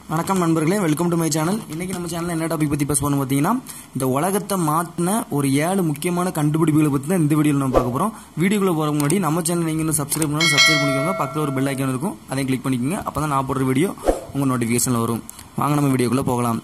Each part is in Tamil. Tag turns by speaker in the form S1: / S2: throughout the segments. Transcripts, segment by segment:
S1: வணக்கம் நண்பர்களே வெல்கம் டு மை சேனல் இன்னைக்கு நம்ம சேனல்ல என்ன டாபிக் பத்தி பேச போறோம் பார்த்தீங்கன்னா இந்த உலகத்தை மாற்றின ஒரு ஏழு முக்கியமான கண்டுபிடிப்புகளை பத்தி தான் இந்த வீடியோவில் நம்ம பார்க்க போறோம் வீடியோக்குள்ள போற முன்னாடி நம்ம சேனல் நீங்க இன்னும் சப்ஸ்கிரைப் பண்ணாலும் சப்ஸ்கிரைப் பண்ணிக்கோங்க பக்கத்தில் ஒரு பெல் ஐக்கான் இருக்கும் அதையும் கிளிக் பண்ணிக்கோங்க அப்பதான் நான் போடுற வீடியோ உங்க நோட்டிஃபிகேஷன்ல வரும் வாங்க நம்ம வீடியோக்குள்ள போகலாம்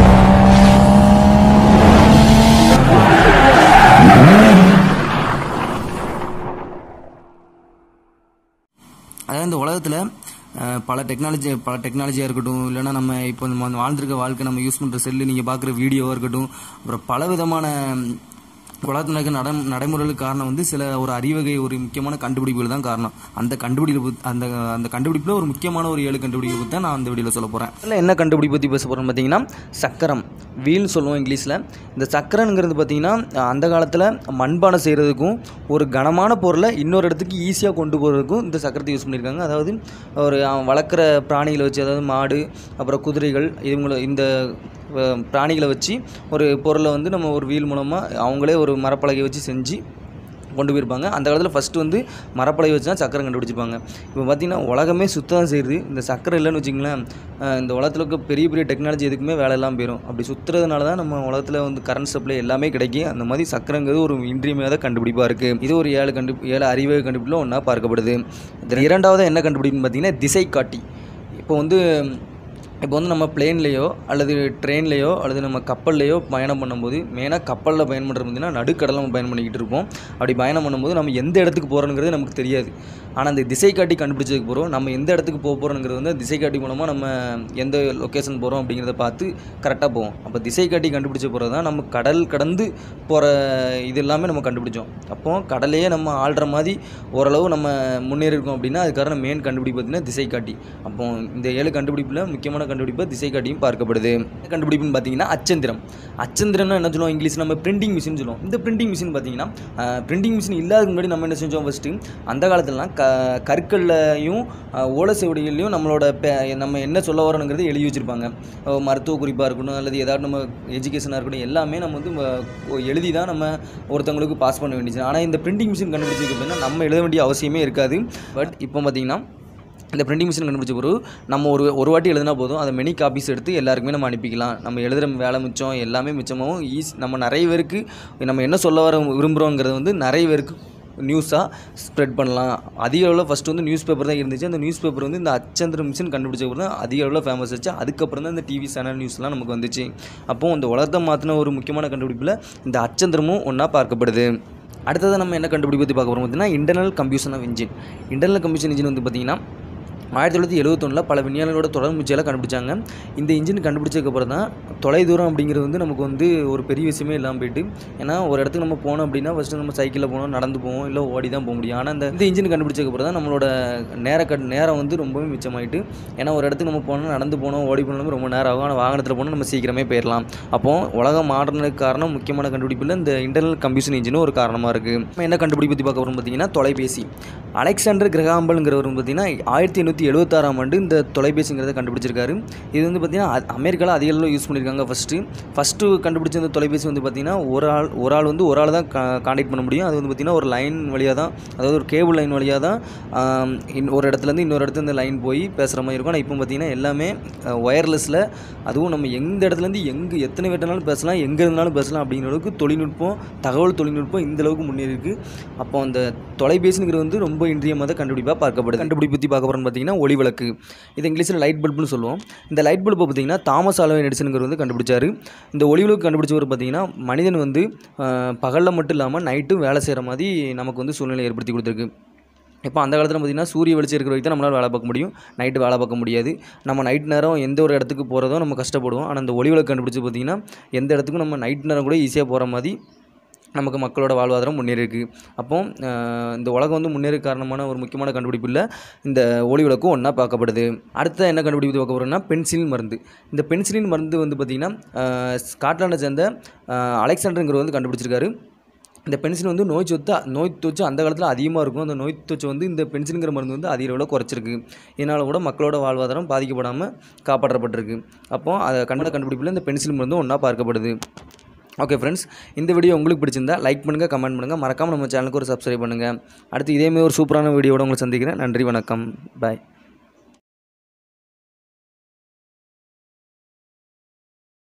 S1: அதாவது இந்த உலகத்தில் அஹ், பல டெக்னாலஜி பல டெக்னாலஜியாக இருக்கட்டும் இல்லைன்னா நம்ம இப்போ நம்ம வாழ்ந்திருக்க வாழ்க்கை நம்ம யூஸ் பண்ணுற செல்லு நீங்கள் பார்க்குற வீடியோவாக இருக்கட்டும் அப்புறம் பல விதமான உலகத்தில் நடக்க நட நடைமுறைகளுக்கு காரணம் வந்து சில ஒரு அறிவகை ஒரு முக்கியமான கண்டுபிடிப்புகள் தான் காரணம் அந்த கண்டுபிடிப்பு அந்த அந்த கண்டுபிடிப்பில் ஒரு முக்கியமான ஒரு ஏழு கண்டுபிடிப்பு பற்றி தான் நான் அந்த வீடியோவில் சொல்ல போகிறேன் இல்லை என்ன கண்டுபிடிப்பு பற்றி பேச போகிறோம் பார்த்தீங்கன்னா சக்கரம் வீல்னு சொல்லுவோம் இங்கிலீஷில் இந்த சக்கரங்கிறது பார்த்தீங்கன்னா அந்த காலத்தில் மண்பானை செய்கிறதுக்கும் ஒரு கனமான பொருளை இன்னொரு இடத்துக்கு ஈஸியாக கொண்டு போகிறதுக்கும் இந்த சக்கரத்தை யூஸ் பண்ணியிருக்காங்க அதாவது ஒரு அவன் வளர்க்குற பிராணிகளை வச்சு அதாவது மாடு அப்புறம் குதிரைகள் இவங்கள இந்த அஹ், பிராணிகளை வச்சு ஒரு பொருளை வந்து நம்ம ஒரு வீல் மூலமாக அவங்களே ஒரு மரப்பலகை வச்சு செஞ்சு கொண்டு போயிருப்பாங்க அந்த காலத்தில் ஃபஸ்ட்டு வந்து மரப்பலகை வச்சு தான் சக்கரம் கண்டுபிடிச்சிருப்பாங்க இப்போ பார்த்தீங்கன்னா உலகமே சுத்தம் செய்யுது இந்த சக்கரம் இல்லைன்னு வச்சிங்களேன் அஹ், இந்த உலகத்தில் இருக்க பெரிய பெரிய டெக்னாலஜி எதுக்குமே வேலை எல்லாம் போயிடும் அப்படி சுற்றுறதுனால தான் நம்ம உலகத்தில் வந்து கரண்ட் சப்ளை எல்லாமே கிடைக்கும் அந்த மாதிரி சக்கரங்கிறது ஒரு இன்றியமையாத கண்டுபிடிப்பாக இருக்குது இது ஒரு ஏழு கண்டு ஏழு அறிவு கண்டுபிடிப்பில் ஒன்றா பார்க்கப்படுது இதில் இரண்டாவது என்ன கண்டுபிடிப்புன்னு பார்த்தீங்கன்னா திசை காட்டி இப்போ வந்து இப்போ வந்து நம்ம பிளேன்லேயோ அல்லது ட்ரெயின்லேயோ அல்லது நம்ம கப்பல்லையோ பயணம் பண்ணும்போது மெயினாக கப்பலில் பயணம் பண்ணுறது பார்த்தீங்கன்னா நடுக்கடலில் நம்ம பயணம் பண்ணிக்கிட்டு இருப்போம் அப்படி பயணம் பண்ணும்போது நம்ம எந்த இடத்துக்கு போகிறோங்கிறது நமக்கு தெரியாது ஆனால் அந்த திசை காட்டி கண்டுபிடிச்சதுக்கு போகிறோம் நம்ம எந்த இடத்துக்கு போக போகிறோங்கிறது வந்து திசை காட்டி மூலமாக நம்ம எந்த லொக்கேஷன் போகிறோம் அப்படிங்கிறத பார்த்து கரெக்டாக போவோம் அப்போ திசை காட்டி கண்டுபிடிச்ச போகிறது தான் நம்ம கடல் கடந்து போகிற இது எல்லாமே நம்ம கண்டுபிடிச்சோம் அப்போது கடலையே நம்ம ஆள்ற மாதிரி ஓரளவு நம்ம முன்னேறி இருக்கோம் அப்படின்னா அதுக்கான மெயின் கண்டுபிடிப்பு பார்த்தீங்கன்னா திசை காட்டி அப்போ இந்த ஏழு கண்டுபிடிப்பில் முக்கியமான கண்டுபிடிப்பு திசை காட்டியும் பார்க்கப்படுது இந்த கண்டுபிடிப்புன்னு பார்த்தீங்கன்னா அச்சந்திரம் அச்சந்திரம்னா என்ன சொல்லுவோம் இங்கிலீஷ் நம்ம பிரிண்டிங் மிஷின் சொல்லுவோம் இந்த பிரிண்டிங் மிஷின் பார்த்தீங்கன்னா பிரிண்டிங் மிஷின் இல்லாததுக்கு முன்னாடி நம்ம என்ன செஞ்சோம் ஃபஸ்ட்டு அந்த காலத்துலலாம் க கற்கள்லையும் அஹ், ஓலை சுவடிகள்லையும் நம்மளோட பே நம்ம என்ன சொல்ல வரோங்கிறது எழுதி வச்சுருப்பாங்க அஹ், மருத்துவ குறிப்பாக இருக்கட்டும் அல்லது ஏதாவது நம்ம எஜுகேஷனாக இருக்கட்டும் எல்லாமே நம்ம வந்து ம- எழுதி தான் நம்ம ஒருத்தவங்களுக்கு பாஸ் பண்ண வேண்டியது ஆனால் இந்த பிரிண்டிங் மிஷின் கண்டுபிடிச்சதுக்கு அப்படின்னா நம்ம எழுத வேண்டிய அவசியமே இருக்காது பட் இப்போ பார்த்தீங்கன்னா இந்த பிரிண்டிங் மிஷின் கண்டுபிடிச்ச பிறகு நம்ம ஒரு ஒரு வாட்டி எழுதினா போதும் அதை மெனி காப்பீஸ் எடுத்து எல்லாருக்குமே நம்ம அனுப்பிக்கலாம் நம்ம எழுதுகிற வேலை மிச்சம் எல்லாமே மிச்சமாகவும் ஈஸி நம்ம நிறைய பேருக்கு நம்ம என்ன சொல்ல வர விரும்புகிறோங்கிறத வந்து நிறைய பேருக்கு நியூஸாக ஸ்ப்ரெட் பண்ணலாம் அதிக அளவில் ஃபஸ்ட்டு வந்து நியூஸ் பேப்பர் தான் இருந்துச்சு அந்த நியூஸ் பேப்பர் வந்து இந்த அச்சந்திர மிஷின் கண்டுபிடிச்ச பிறகு தான் அதிக அளவில் ஃபேமஸ் ஆச்சு அதுக்கப்புறம் தான் இந்த டிவி சேனல் நியூஸ்லாம் நமக்கு வந்துச்சு அப்போது இந்த உலகத்தை மாற்றின ஒரு முக்கியமான கண்டுபிடிப்பில் இந்த அச்சந்திரமும் ஒன்றா பார்க்கப்படுது அடுத்தது நம்ம என்ன கண்டுபிடிப்பு பற்றி பார்க்க போகிறோம் பார்த்தீங்கன்னா internal combustion of engine internal combustion engine வந்து பார்த்திங்கன்னா ஆயிரத்தி தொள்ளாயிரத்தி எழுபத்தொன்னில் பல விஞ்ஞானிகளோட தொடர் முயற்சியால் கண்டுபிடிச்சாங்க இந்த இன்ஜின் கண்டுபிடிச்சதுக்கப்புறம் தான் தொலை தூரம் அப்படிங்கிறது வந்து நமக்கு வந்து ஒரு பெரிய விஷயமே இல்லாமல் போயிட்டு ஏன்னா ஒரு இடத்துக்கு நம்ம போனோம் அப்படின்னா ஃபஸ்ட்டு நம்ம சைக்கிளில் போனோம் நடந்து போவோம் இல்லை ஓடி தான் போக முடியும் ஆனால் இந்த இந்த இன்ஜின் கண்டுபிடிச்சதுக்கப்புறம் தான் நம்மளோட நேர கட் நேரம் வந்து ரொம்பவே மிச்சமாயிட்டு ஏன்னா ஒரு இடத்துக்கு நம்ம போனோம் நடந்து போனோம் ஓடி போனோம் ரொம்ப நேரம் ஆகும் ஆனால் வாகனத்தில் போனால் நம்ம சீக்கிரமே போயிடலாம் அப்போ உலகம் மாறினதுக்கு காரணம் முக்கியமான கண்டுபிடிப்பில் இந்த இன்டர்னல் கம்ப்யூஷன் இன்ஜினும் ஒரு காரணமாக இருக்குது நம்ம என்ன கண்டுபிடிப்பு பற்றி பார்க்க போகிறோம் பார்த்தீங்கன்னா தொலைபேசி அலெக்சாண்டர் கிரகாம்பல்ங்கிறவர் வந்து பார்த்தீங்கன்னா ஆயிரத்தி எண்ணூற்றி எழுபத்தாறாம் ஆண்டு இந்த தொலைபேசிங்கிறத கண்டுபிடிச்சிருக்காரு இது வந்து பார்த்தீங்கன்னா அ- அமெரிக்காவில் அதிக அளவில் யூஸ் பண்ணியிருக்காங்க ஃபஸ்ட்டு ஃபஸ்ட்டு கண்டுபிடிச்ச இந்த தொலைபேசி வந்து பார்த்தீங்கன்னா ஒரு ஆள் ஒரு ஆள் வந்து ஒரு ஆள் தான் காண்டாக்ட் பண்ண முடியும் அது வந்து பார்த்தீங்கன்னா ஒரு லைன் வழியாக தான் அதாவது ஒரு கேபிள் லைன் வழியாக தான் ஆம், இன் ஒரு இடத்துலேருந்து இன்னொரு இடத்துல இந்த லைன் போய் பேசுகிற மாதிரி இருக்கும் ஆனால் இப்போ பார்த்தீங்கன்னா எல்லாமே ஒயர்லெஸில் அதுவும் நம்ம எந்த இடத்துலேருந்து எங்கே எத்தனை வேட்டனாலும் பேசலாம் எங்கே இருந்தாலும் பேசலாம் அப்படிங்கிற அளவுக்கு தொழில்நுட்பம் தகவல் தொழில்நுட்பம் இந்த அளவுக்கு முன்னேறி இருக்கு அப்போ அந்த தொலைபேசிங்கிறது வந்து ரொம்ப இன்றியமாத கண்டுபிடிப்பாக பார்க்கப்படுது கண்டுபிடிப்பு பற்றி பார்க்க போகிறோம்னு பார்த்தீங்கன்னா ஒளி விளக்கு இது இங்கிலீஷில் லைட் பல்புன்னு சொல்லுவோம் இந்த லைட் பல்பை பார்த்தீங்கன்னா தாமஸ் ஆல்வா எடிசனுங்கிறது வந்து கண்டுபிடிச்சாரு இந்த ஒளி விளக்கு கண்டுபிடிச்சவர் பார்த்தீங்கன்னா மனிதன் வந்து பகலில் மட்டும் இல்லாமல் நைட்டும் வேலை செய்கிற மாதிரி நமக்கு வந்து சூழ்நிலை ஏற்படுத்தி கொடுத்துருக்கு இப்போ அந்த காலத்தில் பார்த்திங்கன்னா சூரிய வெளிச்சம் இருக்கிற வரைக்கும் தான் நம்மளால் வேலை பார்க்க முடியும் நைட்டு வேலை பார்க்க முடியாது நம்ம நைட் நேரம் எந்த ஒரு இடத்துக்கு போகிறதோ நம்ம கஷ்டப்படுவோம் ஆனால் அந்த ஒளி விளக்கு கண்டுபிடிச்சி பார்த்திங்கன்னா எந்த இடத்துக்கும் நம்ம நைட் நேரம் கூட ஈஸியாக போகிற மாதிரி நமக்கு மக்களோட வாழ்வாதாரம் முன்னேறி இருக்கு அப்போ அஹ், இந்த உலகம் வந்து முன்னேற காரணமான ஒரு முக்கியமான கண்டுபிடிப்பு இல்லை இந்த ஒளி விளக்கும் ஒன்றா பார்க்கப்படுது அடுத்த என்ன கண்டுபிடிப்பு பார்க்க போகிறோம்னா பென்சிலின் மருந்து இந்த பென்சிலின் மருந்து வந்து பார்த்திங்கன்னா அஹ், ஸ்காட்லாண்டை சேர்ந்த அஹ், அலெக்சாண்டருங்கிறவர் வந்து கண்டுபிடிச்சிருக்காரு இந்த பென்சில் வந்து நோய் சொத்து நோய் தொச்சு அந்த காலத்தில் அதிகமாக இருக்கும் அந்த நோய் தொச்சு வந்து இந்த பென்சிலுங்கிற மருந்து வந்து அதிக அளவில் குறைச்சிருக்கு இதனால் கூட மக்களோட வாழ்வாதாரம் பாதிக்கப்படாமல் காப்பாற்றப்பட்டிருக்கு அப்போ அதை கண்ட கண்டுபிடிப்பில் இந்த பென்சில் மருந்து ஒன்றா பார்க்கப்படுது ஓகே ஃப்ரெண்ட்ஸ் இந்த வீடியோ உங்களுக்கு பிடிச்சிருந்தா லைக் பண்ணுங்கள் கமெண்ட் பண்ணுங்கள் மறக்காமல் நம்ம சேனலுக்கு ஒரு சப்ஸ்கிரைப் பண்ணுங்கள் அடுத்து இதேமாதிரி ஒரு சூப்பரான வீடியோட உங்களை சந்திக்கிறேன் நன்றி வணக்கம் பாய்